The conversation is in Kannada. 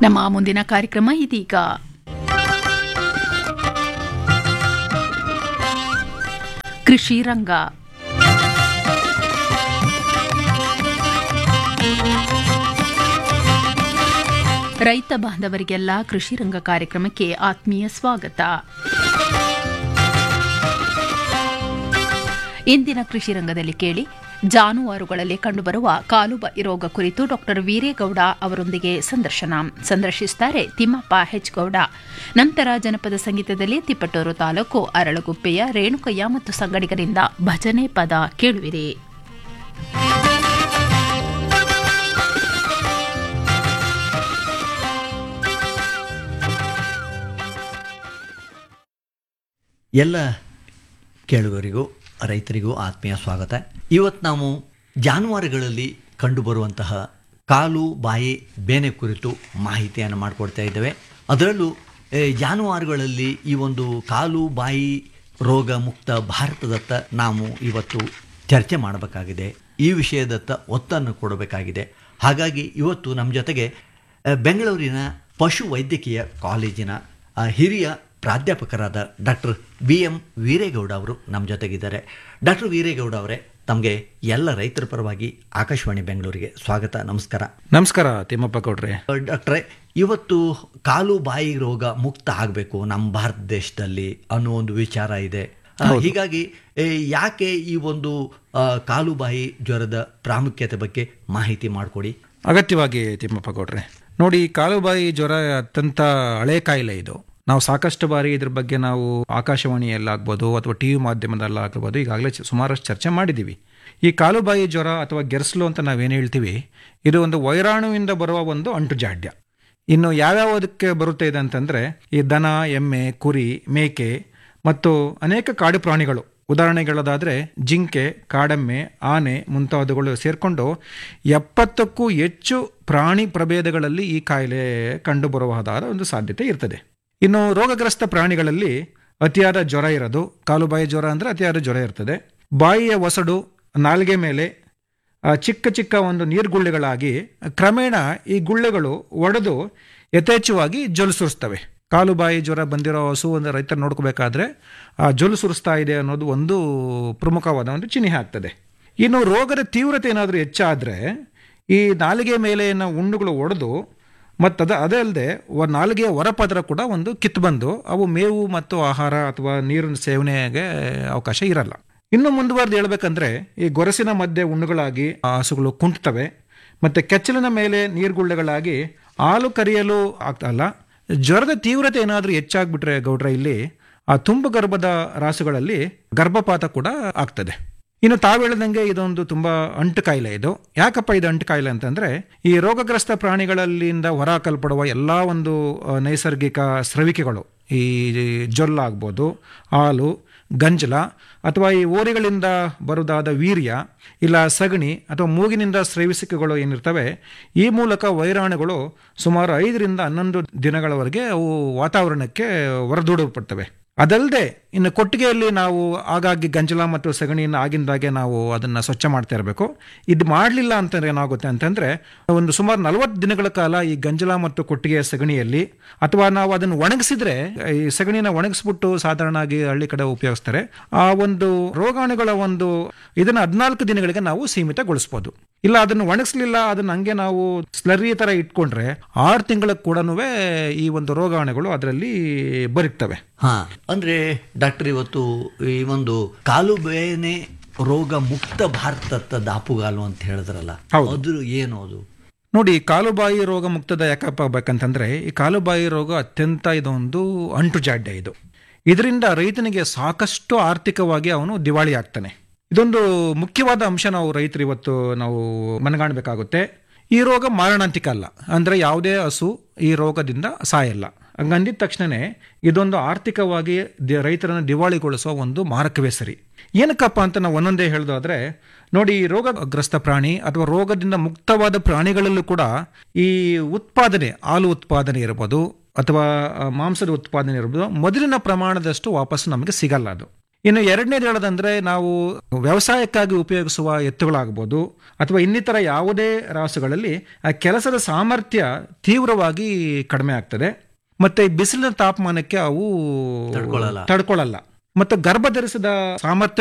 ನಮ್ಮ ಮುಂದಿನ ಕಾರ್ಯಕ್ರಮ ಇದೀಗ ಕೃಷಿ ರಂಗ ರೈತ ಬಾಂಧವರಿಗೆಲ್ಲ ಕೃಷಿ ರಂಗ ಕಾರ್ಯಕ್ರಮಕ್ಕೆ ಆತ್ಮೀಯ ಸ್ವಾಗತ ಇಂದಿನ ಕೃಷಿ ರಂಗದಲ್ಲಿ ಕೇಳಿ ಜಾನುವಾರುಗಳಲ್ಲಿ ಕಂಡುಬರುವ ಕಾಲುಬಾಯಿ ರೋಗ ಕುರಿತು ಡಾಕ್ಟರ್ ವೀರೇಗೌಡ ಅವರೊಂದಿಗೆ ಸಂದರ್ಶನ ಸಂದರ್ಶಿಸುತ್ತಾರೆ ತಿಮ್ಮಪ್ಪ ಹೆಚ್ ಗೌಡ ನಂತರ ಜನಪದ ಸಂಗೀತದಲ್ಲಿ ತಿಪ್ಪಟೂರು ತಾಲೂಕು ಅರಳಗುಪ್ಪೆಯ ರೇಣುಕಯ್ಯ ಮತ್ತು ಸಂಗಡಿಗರಿಂದ ಭಜನೆ ಪದ ಕೇಳುವಿರಿ ಎಲ್ಲ ಕೇಳುಗರಿಗೂ ರೈತರಿಗೂ ಆತ್ಮೀಯ ಸ್ವಾಗತ ಇವತ್ತು ನಾವು ಜಾನುವಾರುಗಳಲ್ಲಿ ಕಂಡುಬರುವಂತಹ ಕಾಲು ಬಾಯಿ ಬೇನೆ ಕುರಿತು ಮಾಹಿತಿಯನ್ನು ಮಾಡಿಕೊಡ್ತಾ ಇದ್ದೇವೆ ಅದರಲ್ಲೂ ಏ, ಜಾನುವಾರುಗಳಲ್ಲಿ ಈ ಒಂದು ಕಾಲು ಬಾಯಿ ರೋಗ ಮುಕ್ತ ಭಾರತದತ್ತ ನಾವು ಇವತ್ತು ಚರ್ಚೆ ಮಾಡಬೇಕಾಗಿದೆ ಈ ವಿಷಯದತ್ತ ಒತ್ತನ್ನು ಕೊಡಬೇಕಾಗಿದೆ ಹಾಗಾಗಿ ಇವತ್ತು ನಮ್ಮ ಜೊತೆಗೆ ಆ, ಬೆಂಗಳೂರಿನ ಪಶು ವೈದ್ಯಕೀಯ ಕಾಲೇಜಿನ ಆ, ಹಿರಿಯ ಪ್ರಾಧ್ಯಾಪಕರಾದ ಡಾಕ್ಟರ್ ಬಿ ಎಂ ವೀರೇಗೌಡ ಅವರು ನಮ್ಮ ಜೊತೆಗಿದ್ದಾರೆ ಡಾಕ್ಟರ್ ವೀರೇಗೌಡ ಅವರೇ ತಮಗೆ ಎಲ್ಲ ರೈತರ ಪರವಾಗಿ ಆಕಾಶವಾಣಿ ಬೆಂಗಳೂರಿಗೆ ಸ್ವಾಗತ ನಮಸ್ಕಾರ ನಮಸ್ಕಾರ ತಿಮ್ಮಪ್ಪ ಗೌಡ್ರೆ ಆ, ಡಾಕ್ಟ್ರೇ ಇವತ್ತು ಕಾಲು ಬಾಯಿ ರೋಗ ಮುಕ್ತ ಆಗಬೇಕು ನಮ್ಮ ಭಾರತ ದೇಶದಲ್ಲಿ ಅನ್ನೋ ಒಂದು ವಿಚಾರ ಇದೆ ಆ, ಹೀಗಾಗಿ ಏ, ಯಾಕೆ ಈ ಒಂದು ಆ, ಕಾಲು ಬಾಯಿ ಜ್ವರದ ಪ್ರಾಮುಖ್ಯತೆ ಬಗ್ಗೆ ಮಾಹಿತಿ ಮಾಡಿಕೊಡಿ ಅಗತ್ಯವಾಗಿ ತಿಮ್ಮಪ್ಪ ಗೌಡ್ರೆ ನೋಡಿ ಕಾಲುಬಾಯಿ ಜ್ವರ ಅತ್ಯಂತ ಹಳೆ ಕಾಯಿಲೆ ಇದು ನಾವು ಸಾಕಷ್ಟು ಬಾರಿ ಇದ್ರ ಬಗ್ಗೆ ನಾವು ಆಕಾಶವಾಣಿಯಲ್ಲಾಗ್ಬೋದು ಅಥವಾ ಟಿ ವಿ ಮಾಧ್ಯಮದಲ್ಲಾಗ್ಬೋದು ಈಗಾಗಲೇ ಚ- ಸುಮಾರಷ್ಟು ಚರ್ಚೆ ಮಾಡಿದ್ದೀವಿ ಈ ಕಾಲುಬಾಯಿ ಜ್ವರ ಅಥವಾ ಗೆರ್ಸ್ಲು ಅಂತ ನಾವೇನು ಹೇಳ್ತೀವಿ ಇದು ಒಂದು ವೈರಾಣುವಿಂದ ಬರುವ ಒಂದು ಅಂಟುಜಾಡ್ಯ ಇನ್ನು ಯಾವ್ಯಾವುದಕ್ಕೆ ಬರುತ್ತೆ ಇದೆ ಅಂತಂದರೆ ಈ ದನ ಎಮ್ಮೆ ಕುರಿ ಮೇಕೆ ಮತ್ತು ಅನೇಕ ಕಾಡು ಪ್ರಾಣಿಗಳು ಉದಾಹರಣೆಗಳದಾದರೆ ಜಿಂಕೆ ಕಾಡೆಮ್ಮೆ ಆನೆ ಮುಂತಾದವುಗಳು ಸೇರಿಕೊಂಡು ಎಪ್ಪತ್ತಕ್ಕೂ ಹೆಚ್ಚು ಪ್ರಾಣಿ ಪ್ರಭೇದಗಳಲ್ಲಿ ಈ ಕಾಯಿಲೆ ಕಂಡುಬರುವುದಾದ ಒಂದು ಸಾಧ್ಯತೆ ಇರ್ತದೆ ಇನ್ನು ರೋಗಗ್ರಸ್ತ ಪ್ರಾಣಿಗಳಲ್ಲಿ ಅತಿಯಾದ ಜ್ವರ ಇರೋದು ಕಾಲುಬಾಯಿ ಜ್ವರ ಅಂದರೆ ಅತಿಯಾದ ಜ್ವರ ಇರ್ತದೆ ಬಾಯಿಯ ಒಸಡು ನಾಲಿಗೆ ಮೇಲೆ ಆ, ಚಿಕ್ಕ ಚಿಕ್ಕ ಒಂದು ನೀರ್ಗುಳ್ಳೆಗಳಾಗಿ ಕ್ರಮೇಣ ಈ ಗುಳ್ಳೆಗಳು ಒಡೆದು ಯಥೇಚ್ಛವಾಗಿ ಜೊಲು ಸುರಿಸ್ತವೆ ಕಾಲು ಬಾಯಿ ಜ್ವರ ಬಂದಿರೋ ಹಸು ಒಂದು ರೈತರು ನೋಡ್ಕೋಬೇಕಾದ್ರೆ ಆ ಜೊಲು ಸುರಿಸ್ತಾ ಇದೆ ಅನ್ನೋದು ಒಂದು ಪ್ರಮುಖವಾದ ಒಂದು ಚಿಹ್ನೆ ಆಗ್ತದೆ ಇನ್ನು ರೋಗದ ತೀವ್ರತೆ ಏನಾದರೂ ಹೆಚ್ಚಾದರೆ ಈ ನಾಲಿಗೆ ಮೇಲೆನ ಹುಣ್ಣುಗಳು ಒಡೆದು ಮತ್ತು ಅದ ಅದೇ ಅಲ್ಲದೆ ನಾಲಿಗೆಯ ಹೊರಪದರ ಕೂಡ ಒಂದು ಕಿತ್ತು ಬಂದು ಅವು ಮೇವು ಮತ್ತು ಆಹಾರ ಅಥವಾ ನೀರಿನ ಸೇವನೆಗೆ ಅವಕಾಶ ಇರಲ್ಲ ಇನ್ನು ಮುಂದುವರೆದು ಹೇಳ್ಬೇಕಂದ್ರೆ ಈ ಗೊರಸಿನ ಮಧ್ಯೆ ಹುಣ್ಣುಗಳಾಗಿ ಆ ಹಸುಗಳು ಕುಂಟ್ತವೆ ಮತ್ತು ಕೆಚ್ಚಲಿನ ಮೇಲೆ ನೀರ್ಗುಳ್ಳೆಗಳಾಗಿ ಹಾಲು ಕರಿಯಲು ಆಗ್ತಲ್ಲ ಜ್ವರದ ತೀವ್ರತೆ ಏನಾದರೂ ಹೆಚ್ಚಾಗ್ಬಿಟ್ರೆ ಗೌಡ್ರ ಇಲ್ಲಿ ಆ ತುಂಬು ಗರ್ಭದ ರಾಸುಗಳಲ್ಲಿ ಗರ್ಭಪಾತ ಕೂಡ ಆಗ್ತದೆ ಇನ್ನು ತಾವು ಹೇಳಿದಂಗೆ ಇದೊಂದು ತುಂಬ ಅಂಟು ಕಾಯಿಲೆ ಇದು ಯಾಕಪ್ಪ ಇದು ಅಂಟು ಕಾಯಿಲೆ ಅಂತಂದ್ರೆ ಈ ರೋಗಗ್ರಸ್ತ ಪ್ರಾಣಿಗಳಲ್ಲಿಂದ ಹೊರಹಾಕಲ್ಪಡುವ ಎಲ್ಲ ಒಂದು ಆ, ನೈಸರ್ಗಿಕ ಸ್ರವಿಕೆಗಳು ಈ ಜೊಲ್ಲಾಗ್ಬೋದು ಹಾಲು ಗಂಜಲ ಅಥವಾ ಈ ಓರಿಗಳಿಂದ ಬರುದಾದ ವೀರ್ಯ ಇಲ್ಲ ಸಗಣಿ ಅಥವಾ ಮೂಗಿನಿಂದ ಸ್ರವಿಸಿಕೆಗಳು ಏನಿರ್ತವೆ ಈ ಮೂಲಕ ವೈರಾಣುಗಳು ಸುಮಾರು ಐದರಿಂದ ಹನ್ನೊಂದು ದಿನಗಳವರೆಗೆ ಅವು ವಾತಾವರಣಕ್ಕೆ ಹೊರದೂಡಲ್ಪಡ್ತವೆ ಅದಲ್ಲದೆ ಇನ್ನು ಕೊಟ್ಟಿಗೆಯಲ್ಲಿ ನಾವು ಆಗಾಗ್ಗೆ ಗಂಜಲ ಮತ್ತು ಸಗಣಿಯನ್ನು ಆಗಿಂದಾಗೆ ನಾವು ಅದನ್ನು ಸ್ವಚ್ಛ ಮಾಡ್ತಾ ಇರಬೇಕು ಇದು ಮಾಡಲಿಲ್ಲ ಅಂತಂದ್ರೆ ಏನಾಗುತ್ತೆ ಅಂತಂದರೆ ಒಂದು ಸುಮಾರು ನಲವತ್ತು ದಿನಗಳ ಕಾಲ ಈ ಗಂಜಲ ಮತ್ತು ಕೊಟ್ಟಿಗೆಯ ಸಗಣಿಯಲ್ಲಿ ಅಥವಾ ನಾವು ಅದನ್ನು ಒಣಗಿಸಿದ್ರೆ ಈ ಸಗಣಿನ ಒಣಗಿಸ್ಬಿಟ್ಟು ಸಾಧಾರಣವಾಗಿ ಹಳ್ಳಿ ಕಡೆ ಉಪಯೋಗಿಸ್ತಾರೆ ಆ ಒಂದು ರೋಗಾಣುಗಳ ಒಂದು ಇದನ್ನು ಹದಿನಾಲ್ಕು ದಿನಗಳಿಗೆ ನಾವು ಸೀಮಿತಗೊಳಿಸ್ಬೋದು ಇಲ್ಲ ಅದನ್ನು ಒಣಗಿಸ್ಲಿಲ್ಲ ಅದನ್ನ ಹಂಗೆ ನಾವು ಸ್ಲರಿ ತರ ಇಟ್ಕೊಂಡ್ರೆ ಆರು ತಿಂಗಳ ಕೂಡ ಈ ಒಂದು ರೋಗಾಣುಗಳು ಅದರಲ್ಲಿ ಬರುತ್ತವೆ ಹಾ ಅಂದ್ರೆ ಡಾಕ್ಟರ್ ಇವತ್ತು ಈ ಒಂದು ಕಾಲು ಬೇನೆ ರೋಗ ಮುಕ್ತ ಭಾರತದ ದಾಪುಗಾಲು ಅಂತ ಹೇಳಿದ್ರಲ್ಲ ಅದು ಏನು ಅದು ನೋಡಿ ಕಾಲುಬಾಯಿ ರೋಗ ಮುಕ್ತದ ಯಾಕಪ್ಪ ಬೇಕಂತಂದ್ರೆ ಈ ಕಾಲುಬಾಯಿ ರೋಗ ಅತ್ಯಂತ ಇದೊಂದು ಅಂಟುಜಾಡ್ಯ ಇದು ಇದರಿಂದ ರೈತನಿಗೆ ಸಾಕಷ್ಟು ಆರ್ಥಿಕವಾಗಿ ಅವನು ದಿವಾಳಿ ಆಗ್ತಾನೆ ಇದೊಂದು ಮುಖ್ಯವಾದ ಅಂಶ ನಾವು ರೈತರು ಇವತ್ತು ನಾವು ಮನಗಾಣಬೇಕಾಗುತ್ತೆ ಈ ರೋಗ ಮಾರಣಾಂತಿಕ ಅಲ್ಲ ಅಂದ್ರೆ ಯಾವುದೇ ಹಸು ಈ ರೋಗದಿಂದ ಸಾಯಲ್ಲ ಹಂಗಂದಿದ ತಕ್ಷಣನೇ ಇದೊಂದು ಆರ್ಥಿಕವಾಗಿ ದಿ- ರೈತರನ್ನು ದಿವಾಳಿಗೊಳಿಸುವ ಒಂದು ಮಾರಕವೇ ಸರಿ ಏನಕ್ಕಪ್ಪ ಅಂತ ನಾವು ಒಂದೊಂದೇ ಹೇಳೋದಾದ್ರೆ ನೋಡಿ ಈ ರೋಗಗ್ರಸ್ತ ಪ್ರಾಣಿ ಅಥವಾ ರೋಗದಿಂದ ಮುಕ್ತವಾದ ಪ್ರಾಣಿಗಳಲ್ಲೂ ಕೂಡ ಈ ಉತ್ಪಾದನೆ ಹಾಲು ಉತ್ಪಾದನೆ ಇರ್ಬೋದು ಅಥವಾ ಆ, ಮಾಂಸದ ಉತ್ಪಾದನೆ ಇರ್ಬೋದು ಮೊದಲಿನ ಪ್ರಮಾಣದಷ್ಟು ವಾಪಸ್ ನಮಗೆ ಸಿಗಲ್ಲ ಅದು ಇನ್ನು ಎರಡನೇದು ಹೇಳೋದಂದ್ರೆ ನಾವು ವ್ಯವಸಾಯಕ್ಕಾಗಿ ಉಪಯೋಗಿಸುವ ಎತ್ತುಗಳಾಗ್ಬೋದು ಅಥವಾ ಇನ್ನಿತರ ಯಾವುದೇ ರಾಸುಗಳಲ್ಲಿ ಆ ಕೆಲಸದ ಸಾಮರ್ಥ್ಯ ತೀವ್ರವಾಗಿ ಕಡಿಮೆ ಆಗ್ತದೆ ಮತ್ತೆ ಬಿಸಿಲಿನ ತಾಪಮಾನಕ್ಕೆ ಅವು ತಡ್ಕೊಳ್ಳಲ್ಲ. ತಡ್ಕೊಳ್ಳಲ್ಲ ಮತ್ತು ಗರ್ಭ ಧರಿಸಿದ ಸಾಮರ್ಥ್ಯ